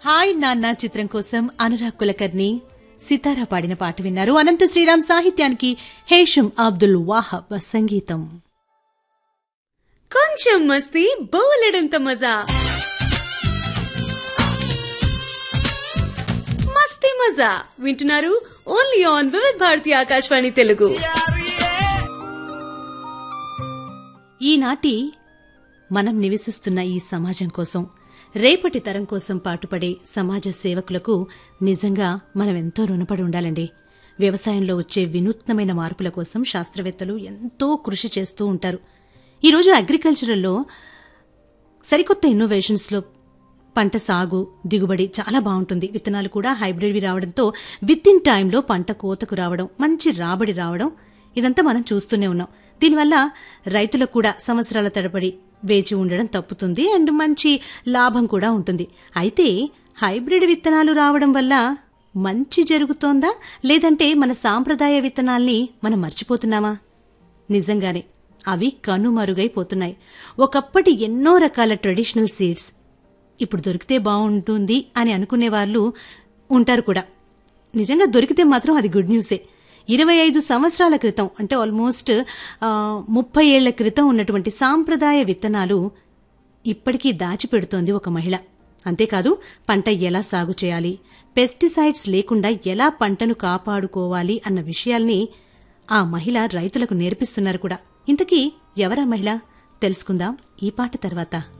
hi నాన్న చిత్రం కోసం అనురాగ్ కులకర్ణి సితారా పాడిన పాట విన్నారు అనంత శ్రీరామ్ సాహిత్యానికి హేషం అబ్దుల్ వాహబ్ సంగీతం కొంచెం మస్తీ బోలెడంత మజా మస్తీ మజా వింటున్నారు ఓన్లీ ఆన్ వివిధ్ భారతి ఆకాశవాణి తెలుగు ఈనాటి మనం నివసిస్తున్న ఈ సమాజం కోసం రేపటి తరం కోసం పాటుపడే సమాజ సేవకులకు నిజంగా మనం ఎంతో రుణపడి ఉండాలండి వ్యవసాయంలో వచ్చే వినూత్నమైన మార్పుల కోసం శాస్త్రవేత్తలు ఎంతో కృషి చేస్తూ ఉంటారు ఈరోజు అగ్రికల్చరల్లో సరికొత్త ఇన్నోవేషన్స్లో పంట సాగు దిగుబడి చాలా బాగుంటుంది విత్తనాలు కూడా హైబ్రిడ్వి రావడంతో విత్ ఇన్ టైంలో పంట కోతకు రావడం మంచి రాబడి రావడం ఇదంతా మనం చూస్తూనే ఉన్నాం దీనివల్ల రైతులకు కూడా సంవత్సరాల తడబడి వేచి ఉండడం తప్పుతుంది అండ్ మంచి లాభం కూడా ఉంటుంది అయితే హైబ్రిడ్ విత్తనాలు రావడం వల్ల మంచి జరుగుతోందా లేదంటే మన సాంప్రదాయ విత్తనాల్ని మనం మర్చిపోతున్నామా నిజంగానే అవి కనుమరుగైపోతున్నాయి ఒకప్పటి ఎన్నో రకాల ట్రెడిషనల్ సీడ్స్ ఇప్పుడు దొరికితే బాగుంటుంది అని అనుకునే వాళ్ళు ఉంటారు కూడా నిజంగా దొరికితే మాత్రం అది గుడ్ న్యూసే ఇరవై ఐదు సంవత్సరాల క్రితం అంటే ఆల్మోస్ట్ ఆ, ముప్పై ఏళ్ల క్రితం ఉన్నటువంటి సాంప్రదాయ విత్తనాలు ఇప్పటికీ దాచిపెడుతోంది ఒక మహిళ అంతేకాదు పంట ఎలా సాగు చేయాలి పెస్టిసైడ్స్ లేకుండా ఎలా పంటను కాపాడుకోవాలి అన్న విషయాల్ని ఆ మహిళ రైతులకు నేర్పిస్తున్నారు కూడా ఇంతకీ ఎవరా మహిళ తెలుసుకుందాం ఈ పాట తర్వాత